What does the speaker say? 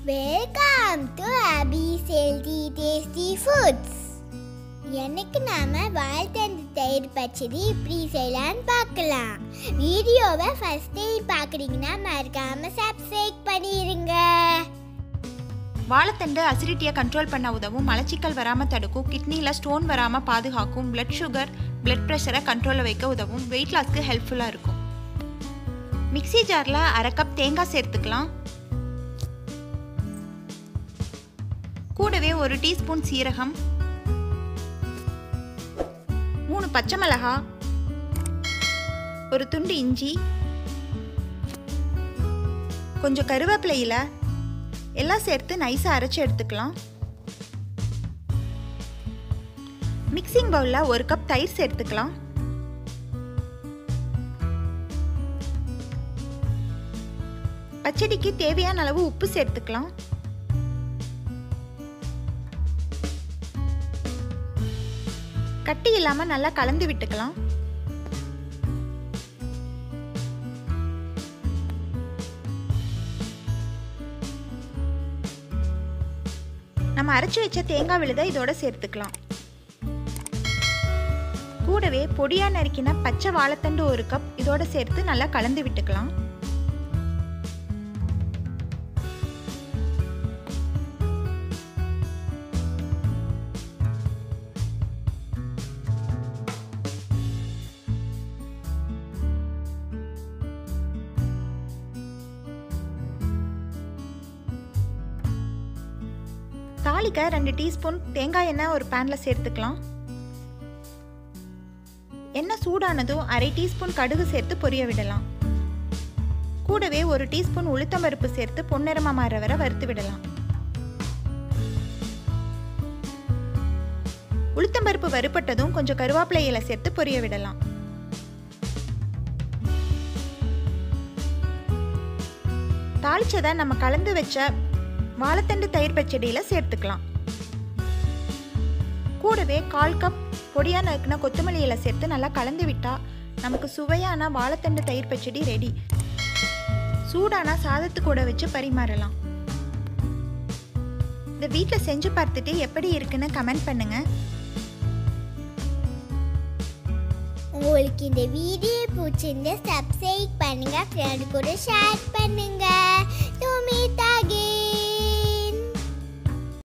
welcome to அபிஸ் healthy tasty foods எனக்கு நாம வாழ்த்தண்டு தயிர் பச்சடி இப்படி செய்யலான்னு பார்க்கலாம் வீடியோவை ஃபர்ஸ்ட் டைம் பார்க்குறீங்கன்னா மறக்காம சப்ஸ்கிரைப் பண்ணிடுங்க வாழைத்தண்டு அசிடிட்டியை கண்ட்ரோல் பண்ண உதவும் மலச்சிக்கல் வராமல் தடுக்கும் கிட்னியில் ஸ்டோன் வராமல் பாதுகாக்கும் blood சுகர் blood ப்ரெஷரை கண்ட்ரோலில் வைக்க உதவும் வெயிட் லாஸ்க்கு ஹெல்ப்ஃபுல்லாக இருக்கும் மிக்ஸி ஜாரில் அரை கப் தேங்காய் சேர்த்துக்கலாம் கூடவே ஒரு டீஸ்பூன் சீரகம் மூணு பச்சை மிளகா ஒரு துண்டு இஞ்சி கொஞ்சம் கருவேப்பிலையில எல்லாம் சேர்த்து நைஸாக அரைச்சி எடுத்துக்கலாம் மிக்சிங் பவுலில் ஒரு கப் தயிர் சேர்த்துக்கலாம் பச்சடிக்கு தேவையான அளவு உப்பு சேர்த்துக்கலாம் கட்டி இல்லாமல் நல்லா கலந்து விட்டுக்கலாம் நம்ம அரைச்சி வச்ச தேங்காய் விழுதை இதோட சேர்த்துக்கலாம் கூடவே பொடியா நறுக்கின பச்சை வாழைத்தண்டு ஒரு கப் இதோட சேர்த்து நல்லா கலந்து விட்டுக்கலாம் தாளிக்க ரெண்டு டீஸ்பூன் தேங்காய் எண்ணெய் ஒரு பேனில் சேர்த்துக்கலாம் எண்ணெய் சூடானதும் அரை டீஸ்பூன் கடுகு சேர்த்து பொரிய விடலாம் கூடவே ஒரு டீஸ்பூன் உளுத்தம்பருப்பு சேர்த்து பொன்னிறமா மாற வரை வறுத்து விடலாம் உளுத்தம்பருப்பு வறுப்பட்டதும் கொஞ்சம் கருவேப்பிலை இலை சேர்த்து பொரிய விடலாம் தாளிச்சதை நம்ம கலந்து வச்ச வாழைத்தண்டு தயிர் பச்சடியில் சேர்த்துக்கலாம் கூடவே கால் கப் பொடியாக நறுக்கின கொத்தமல்லி இலை சேர்த்து நல்லா கலந்து விட்டால் நமக்கு சுவையான வாழைத்தண்டு தயிர் பச்சடி ரெடி சூடான சாதத்து கூட வச்சு பரிமாறலாம் இந்த வீட்டில் செஞ்சு பார்த்துட்டு எப்படி இருக்குன்னு கமெண்ட் பண்ணுங்க உங்களுக்கு இந்த வீடியோ பிடிச்சிருந்தா சப்ஸ்கிரைப் பண்ணுங்க ஃப்ரெண்ட் கூட ஷேர் பண்ணுங்க டு மீட் அகேன்